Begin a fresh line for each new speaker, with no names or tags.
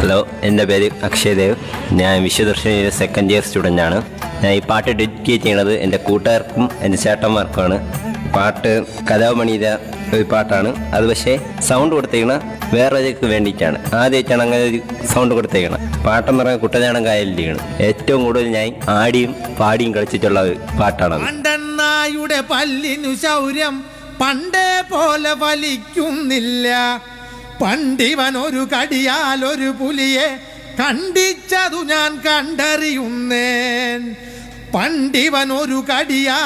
hello എൻ്റെ പേര് അക്ഷയ് ദേവ് ഞാൻ വിശ്വദർശനിയിലെ സെക്കൻഡ് ഇയർ സ്റ്റുഡൻ്റ് ആണ് ഞാൻ ഈ പാട്ട് ഡെഡിക്കേറ്റ് ചെയ്യണത് എൻ്റെ കൂട്ടുകാർക്കും എൻ്റെ ചേട്ടന്മാർക്കുമാണ് പാട്ട് കലാമണിയിലെ ഒരു പാട്ടാണ് അത് പക്ഷേ സൗണ്ട് കൊടുത്തേക്കണ വേറൊരാൾക്ക് വേണ്ടിയിട്ടാണ് ആദ്യമായിട്ടാണ് അങ്ങനെ ഒരു സൗണ്ട് കൊടുത്തേക്കണം പാട്ടെന്ന് പറഞ്ഞാൽ കുട്ടനാടൻ കായലിലാണ് ഏറ്റവും കൂടുതൽ ഞാൻ ആടിയും പാടിയും കളിച്ചിട്ടുള്ള ഒരു പാട്ടാണത്
പണ്ടെണ്ണായുടെ പല്ലിനു ശൗര്യം പണ്ടേ പോലെ വലിക്കുന്നില്ല പണ്ടിവൻ ഒരു കടിയാൽ ഒരു പുലിയെ കണ്ടിച്ചതു ഞാൻ കണ്ടറിയുന്നേൻ പണ്ടിവൻ ഒരു കടിയാൽ